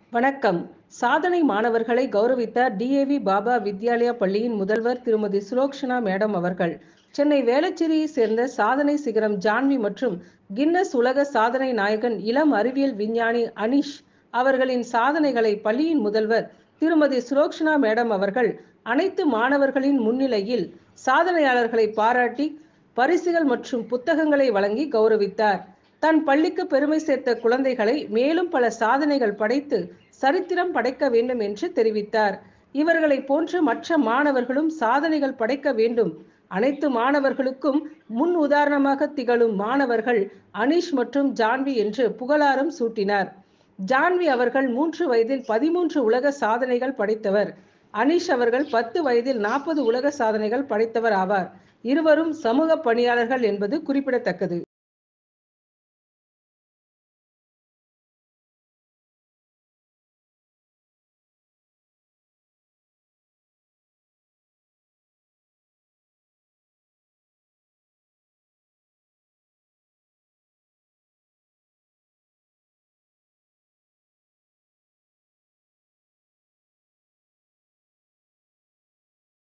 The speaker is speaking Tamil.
வணக்கம் சாதனை மாணவர்களை கௌரவித்தார் டிஏவி பாபா வித்யாலயா பள்ளியின் முதல்வர் திருமதி சுலோக்ஷனா மேடம் அவர்கள் சென்னை வேளச்சேரியை சேர்ந்த சாதனை சிகரம் ஜான்வி மற்றும் கின்னஸ் உலக சாதனை நாயகன் இளம் அறிவியல் விஞ்ஞானி அனிஷ் அவர்களின் சாதனைகளை பள்ளியின் முதல்வர் திருமதி சுலோக்ஷனா மேடம் அவர்கள் அனைத்து மாணவர்களின் முன்னிலையில் சாதனையாளர்களை பாராட்டி பரிசுகள் மற்றும் புத்தகங்களை வழங்கி கௌரவித்தார் தன் பள்ளிக்கு பெருமை சேர்த்த குழந்தைகளை மேலும் பல சாதனைகள் படைத்து சரித்திரம் படைக்க வேண்டும் என்று தெரிவித்தார் இவர்களை போன்று மற்ற மாணவர்களும் சாதனைகள் படைக்க வேண்டும் அனைத்து மாணவர்களுக்கும் முன் உதாரணமாக திகழும் மாணவர்கள் அனிஷ் மற்றும் ஜான்வி என்று புகழாரம் சூட்டினார் ஜான்வி அவர்கள் மூன்று வயதில் பதிமூன்று உலக சாதனைகள் படைத்தவர் அனிஷ் அவர்கள் பத்து வயதில் நாற்பது உலக சாதனைகள் படைத்தவர் ஆவார் இருவரும் சமூக பணியாளர்கள் என்பது குறிப்பிடத்தக்கது